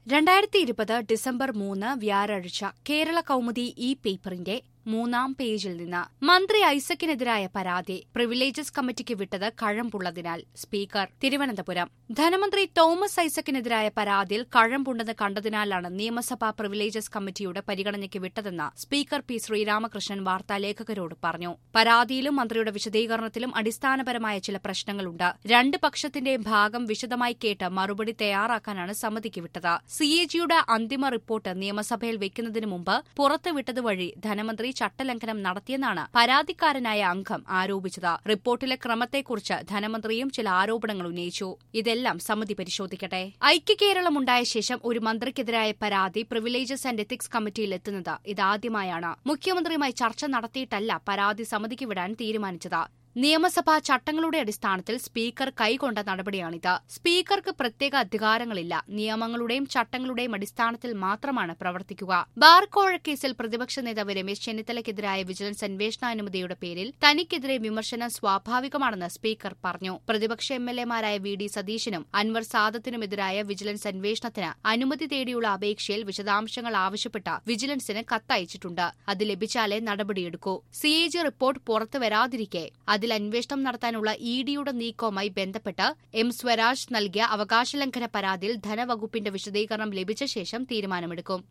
രണ്ടായിരത്തി ഇരുപത് ഡിസംബർ മൂന്ന് വ്യാഴാഴ്ച കേരള കൗമുദി ഈ പേപ്പറിന്റെ മൂന്നാം പേജിൽ നിന്ന് മന്ത്രി ഐസക്കിനെതിരായ പരാതി പ്രിവിലേജസ് കമ്മിറ്റിക്ക് വിട്ടത് കഴമ്പുള്ളതിനാൽ സ്പീക്കർ തിരുവനന്തപുരം ധനമന്ത്രി തോമസ് ഐസക്കിനെതിരായ പരാതിയിൽ കഴമ്പുണ്ടെന്ന് കണ്ടതിനാലാണ് നിയമസഭാ പ്രിവിലേജസ് കമ്മിറ്റിയുടെ പരിഗണനയ്ക്ക് വിട്ടതെന്ന് സ്പീക്കർ പി ശ്രീരാമകൃഷ്ണൻ വാർത്താലേഖകരോട് പറഞ്ഞു പരാതിയിലും മന്ത്രിയുടെ വിശദീകരണത്തിലും അടിസ്ഥാനപരമായ ചില പ്രശ്നങ്ങളുണ്ട് രണ്ട് പക്ഷത്തിന്റെയും ഭാഗം വിശദമായി കേട്ട് മറുപടി തയ്യാറാക്കാനാണ് സമിതിക്ക് വിട്ടത് സിഎജിയുടെ അന്തിമ റിപ്പോർട്ട് നിയമസഭയിൽ വെക്കുന്നതിന് മുമ്പ് പുറത്തുവിട്ടത് വഴി ധനമന്ത്രി ചട്ടലംഘനം നടത്തിയെന്നാണ് പരാതിക്കാരനായ അംഗം ആരോപിച്ചത് റിപ്പോർട്ടിലെ ക്രമത്തെക്കുറിച്ച് ധനമന്ത്രിയും ചില ആരോപണങ്ങൾ ഉന്നയിച്ചു ഇതെല്ലാം സമിതി പരിശോധിക്കട്ടെ ഐക്യകേരളം ഉണ്ടായ ശേഷം ഒരു മന്ത്രിക്കെതിരായ പരാതി പ്രിവിലേജസ് ആൻഡ് എത്തിക്സ് കമ്മിറ്റിയിൽ എത്തുന്നത് ഇതാദ്യമായാണ് മുഖ്യമന്ത്രിയുമായി ചർച്ച നടത്തിയിട്ടല്ല പരാതി സമിതിക്ക് വിടാൻ തീരുമാനിച്ചത് നിയമസഭാ ചട്ടങ്ങളുടെ അടിസ്ഥാനത്തിൽ സ്പീക്കർ കൈക്കൊണ്ട നടപടിയാണിത് സ്പീക്കർക്ക് പ്രത്യേക അധികാരങ്ങളില്ല നിയമങ്ങളുടെയും ചട്ടങ്ങളുടെയും അടിസ്ഥാനത്തിൽ മാത്രമാണ് പ്രവർത്തിക്കുക ബാർ കോഴക്കേസിൽ പ്രതിപക്ഷ നേതാവ് രമേശ് ചെന്നിത്തലയ്ക്കെതിരായ വിജിലൻസ് അന്വേഷണാനുമതിയുടെ പേരിൽ തനിക്കെതിരെ വിമർശനം സ്വാഭാവികമാണെന്ന് സ്പീക്കർ പറഞ്ഞു പ്രതിപക്ഷ എം എൽ എമാരായ വി ഡി സതീശനും അൻവർ സാദത്തിനുമെതിരായ വിജിലൻസ് അന്വേഷണത്തിന് അനുമതി തേടിയുള്ള അപേക്ഷയിൽ വിശദാംശങ്ങൾ ആവശ്യപ്പെട്ട് വിജിലൻസിന് കത്തയച്ചിട്ടുണ്ട് അത് ലഭിച്ചാലേ നടപടിയെടുക്കൂ സിഎജി റിപ്പോർട്ട് പുറത്തുവരാതിരിക്കെ അതിൽ അന്വേഷണം നടത്താനുള്ള ഇ ഡിയുടെ നീക്കവുമായി ബന്ധപ്പെട്ട് എം സ്വരാജ് നൽകിയ അവകാശലംഘന പരാതിയിൽ ധനവകുപ്പിന്റെ വിശദീകരണം ലഭിച്ച ശേഷം തീരുമാനമെടുക്കും